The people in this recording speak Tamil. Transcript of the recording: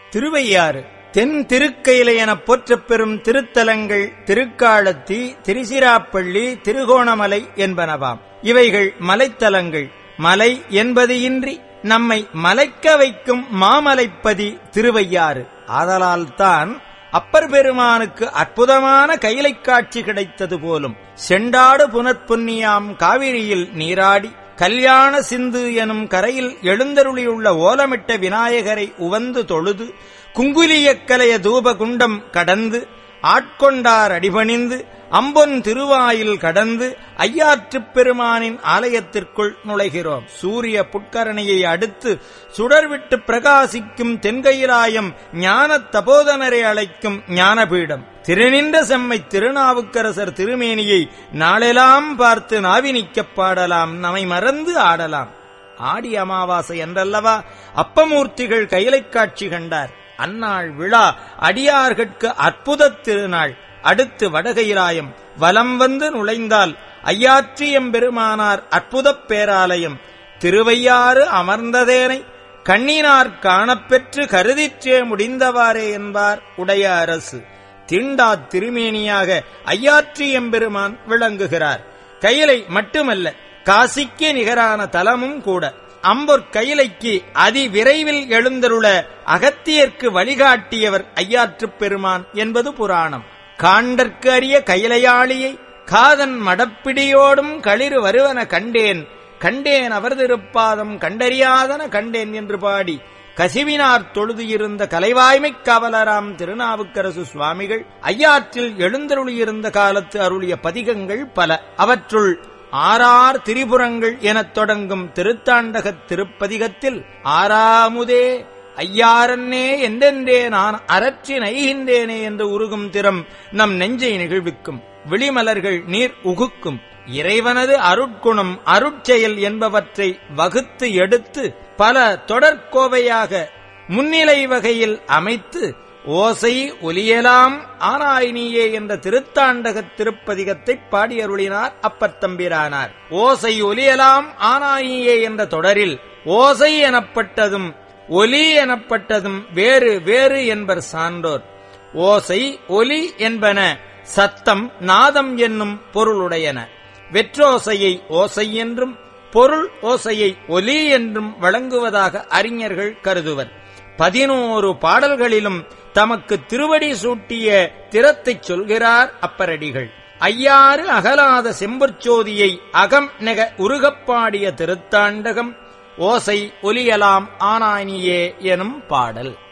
திருவையாறு தென் திருக்கையிலை எனப் போற்றப் பெறும் திருத்தலங்கள் திருக்காலத்தி திருச்சிராப்பள்ளி திருகோணமலை என்பனவாம் இவைகள் மலைத்தலங்கள் மலை என்பது இன்றி நம்மை மலைக்க வைக்கும் மாமலைப்பதி திருவையாறு ஆதலால்தான் அப்பர் பெருமானுக்கு அற்புதமான கைலை காட்சி கிடைத்தது போலும் செண்டாடு புனற்புன்னியாம் காவிரியில் நீராடி கல்யாண சிந்து எனும் கரையில் எழுந்தருளியுள்ள ஓலமிட்ட விநாயகரை உவந்து தொழுது குங்குலியக்கலைய தூபகுண்டம் கடந்து ஆட்கொண்டார் அடிபணிந்து அம்பொன் திருவாயில் கடந்து ஐயாற்றுப் பெருமானின் ஆலயத்திற்குள் நுழைகிறோம் சூரிய புட்கரணையை அடுத்து சுடர்விட்டு பிரகாசிக்கும் தென்கையிலாயம் ஞான தபோதனரை அழைக்கும் ஞானபீடம் திருநின்ற செம்மை திருநாவுக்கரசர் திருமேனியை நாளெல்லாம் பார்த்து நாவினிக்கப் பாடலாம் நம்மை மறந்து ஆடலாம் ஆடி அமாவாசை என்றல்லவா அப்பமூர்த்திகள் கைலைக் காட்சி கண்டார் அந்நாள் விழா அடியார்கட்கு அற்புதத் திருநாள் அடுத்து வடகையிலாயம் வலம் வந்து நுழைந்தால் ஐயாற்றியம்பெருமானார் அற்புதப் பேராலயம் திருவையாறு அமர்ந்ததேனை கண்ணினார் காணப்பெற்று கருதிற்றே முடிந்தவாறே என்பார் உடைய அரசு தீண்டா திருமேனியாக ஐயாற்றியம்பெருமான் விளங்குகிறார் கையிலை மட்டுமல்ல காசிக்கு நிகரான தலமும் கூட அம்பொற் கையிலைக்கு அதிவிரைவில் எழுந்தருள அகத்தியர்க்கு வழிகாட்டியவர் ஐயாற்றுப் பெருமான் என்பது புராணம் காண்டற்கு அறிய கையிலையாளியை காதன் மடப்பிடியோடும் களிறு வருவன கண்டேன் கண்டேன் அவர் திருப்பாதம் கண்டறியாதன கண்டேன் என்று பாடி கசிவினார் தொழுது இருந்த கலைவாய்மைக் காவலராம் திருநாவுக்கரசு சுவாமிகள் ஐயாற்றில் எழுந்தருளியிருந்த காலத்து அருளிய பதிகங்கள் பல அவற்றுள் ஆறார் திரிபுரங்கள் எனத் தொடங்கும் திருத்தாண்டகத் திருப்பதிகத்தில் ஆறாமுதே ஐயாரன்னே எந்தெந்தே நான் அரற்றி நைகின்றேனே என்று உருகும் திறம் நம் நெஞ்சை நிகழ்விக்கும் விழிமலர்கள் நீர் உகுக்கும் இறைவனது அருட்குணம் அருட்செயல் என்பவற்றை வகுத்து எடுத்து பல தொடர்கோவையாக முன்னிலை வகையில் அமைத்து ஓசை ஒலியலாம் ஆனாயினியே என்ற திருத்தாண்டகத் திருப்பதிகத்தை பாடியருளினார் அப்பத்தம்பிரானார் ஓசை ஒலியலாம் ஆனாயினியே என்ற தொடரில் ஓசை எனப்பட்டதும் ஒலி எனப்பட்டதும் வேறு வேறு என்பர் சான்றோர் ஓசை ஒலி என்பன சத்தம் நாதம் என்னும் பொருளுடையன வெற்றோசையை ஓசை என்றும் பொருள் ஓசையை ஒலி என்றும் வழங்குவதாக அறிஞர்கள் கருதுவர் பதினோரு பாடல்களிலும் தமக்கு திருவடி சூட்டிய திறத்தைச் சொல்கிறார் அப்பரடிகள் ஐயாறு அகலாத செம்பற்சோதியை அகம் நெக உருகப்பாடிய திருத்தாண்டகம் ஓசை ஒலியலாம் ஆனானியே எனும் பாடல்